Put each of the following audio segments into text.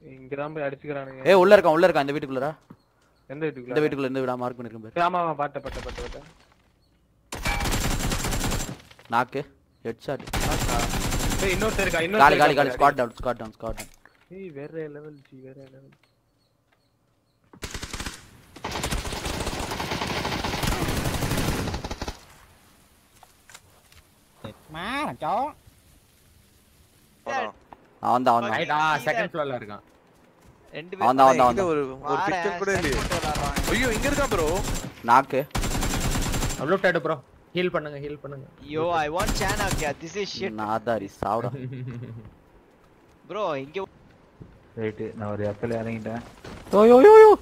இங்கதான் போய் அடிச்சுக்கிறானுங்க ஏய் உள்ள இருக்கான் உள்ள இருக்கான் இந்த வீட்டுக்குள்ளரா எந்த இந்த வீட்டுக்குள்ள வீட்டுக்குள்ள இந்த வீடா மார்க் பண்ணிருக்கேன் பாரு ஆமா ஆமா பாட்ட பாட்ட பாட்ட பாட்ட நாக்கு ஹெட் ஷாட் ஏய் இன்னொருத்தர் இருக்கா காலி காலி காலி இன்னொரு ஸ்காட் டவுன் ஸ்காட் டவுன் ஸ்காட் டவுன் ஏய் வேற லெவல் ஜி வேற லெவல் má thằng chó அவன் தான் அவன் தான் ரைட் ஆ செகண்ட் ஃப்ளோர்ல இருக்கான் ரெண்டு அவன் தான் அவன் தான் அவன் இங்க தான் ஒரு ஒரு பிக்சர் கூட இல்லையே ஐயோ இங்க இருக்கா ப்ரோ நாக்கு லூட் ஆடு ப்ரோ ஹீல் பண்ணுங்க ஹீல் பண்ணுங்க யோ ஐ வாண்ட் சானா ஓகே திஸ் இஸ் ஷிட் நாதாரி சாவுடா ப்ரோ இங்க ரைட்டு நான் ஒரு இடத்துல இறங்கிட்டேன் ஓயோ யோ யோ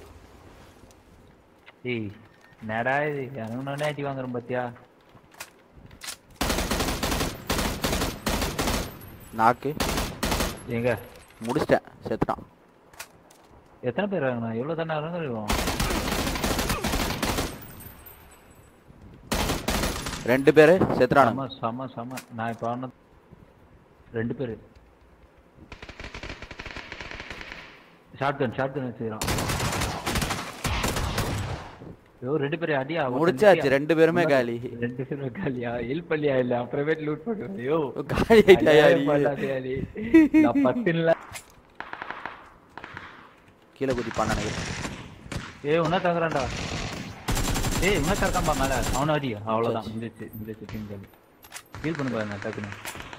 ஏய் என்னடா இது இறங்கினோடனே அடி வாங்குறேன் பாத்தியா நாக்கு எங்க முடிச்சிட்டேன் செத்துட்டான் எத்தனை பேர் இறங்கினா எவ்வளவு தானே இறங்குறோம் ரெண்டு பேரு செத்துறானுங்க செம செம செம நான் இப்போ ஆன ரெண்டு பேர் ஷார்ட் கன் ஷார்ட் கன் வச்சுக்கிறான் ஐயோ ரெண்டு பேரும் அடியா ஒருத்தன் முடிச்சாச்சு நிக்கியா? ரெண்டு பேருமே காலி ரெண்டு பேருமே காலியா ஹெல்ப் பண்ணியா இல்ல அப்புறமேட்டு லூட் பண்ணுவேன் ஐயோ காலி ஆயிட்டாயா அநியாயம் நீ? பண்ணாதயா நீ. நான் பத்துல கீழே குதிப்பான் நினைக்கிறேன் ஏய் உன்ன தங்குறான்டா ஏய் உன்ன தரக்காம்பா மேல அவன அடி அவ்வளவுதான் முடிச்சு முடிச்சு டீம் காலி ஃபீல் பண்ணு பாருங்க டக்குன்னு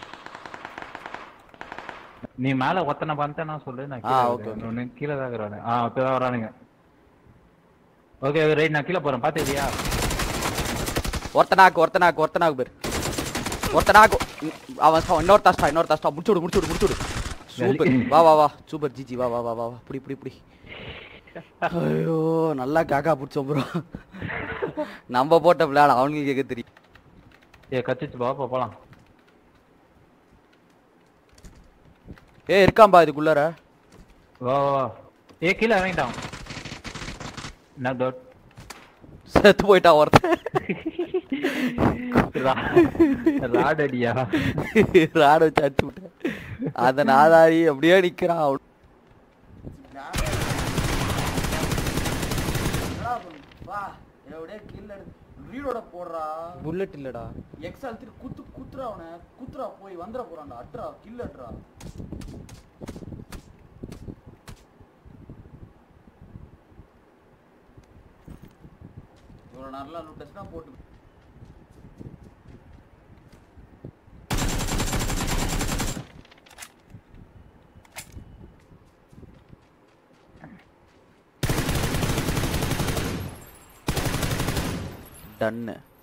நீ மேல ஒத்தனை பார்த்தேன்னா சொல்லு நான் ஆ, கீழே okay, வரேன். ஒண்ணு கீழே தான் இருக்கிறானு ஆ இப்பதான் வரானுங்க ஓகே ரைட் நான் கீழே போறேன் பாத்துக்கிறியா ஒருத்தனாக்கு ஒருத்தனாக்கு ஒருத்தனாக்கு பேர் ஒருத்தனாக்கு உம், அவன் சா- இன்னொரு தாஸ்டா இன்னொரு தாஸ்டா முடிச்சு விடு முடிச்சு விடு முடிச்சு விடு சூப்பர் வா வா வா சூப்பர் ஜிஜி வா வா வா வா வா புடி புடி புடி ஐயோ நல்லா காக்கா பிடிச்சோம் ப்ரோ நம்ம போட்ட பிளான் அவனுக்கு கேட்க தெரியும் ஏ கத்திச்சு பாப்பா போலாம் ஏ இருக்காம்பா இதுக்குள்ளார வா வா வா ஏ கீழே இறங்கிட்டான் என்ன டவுட் செத்து போயிட்டான் ஒருத்தன் ராட் அடியா ராட வச்சு அடிச்சு விட்டேன் அந்த நாதாரி அப்படியே நிக்கிறான் அவன். புல்லட் இல்லடா எக்ஸ் அழுத்திட்டு குத்து குத்துறா அவனை குத்துறா போய் வந்துட போறான்டா அட்ரா கில் அட்ரா இவ்வளவு நல்லா லுட்டஸ்னா போட்டு டன்னு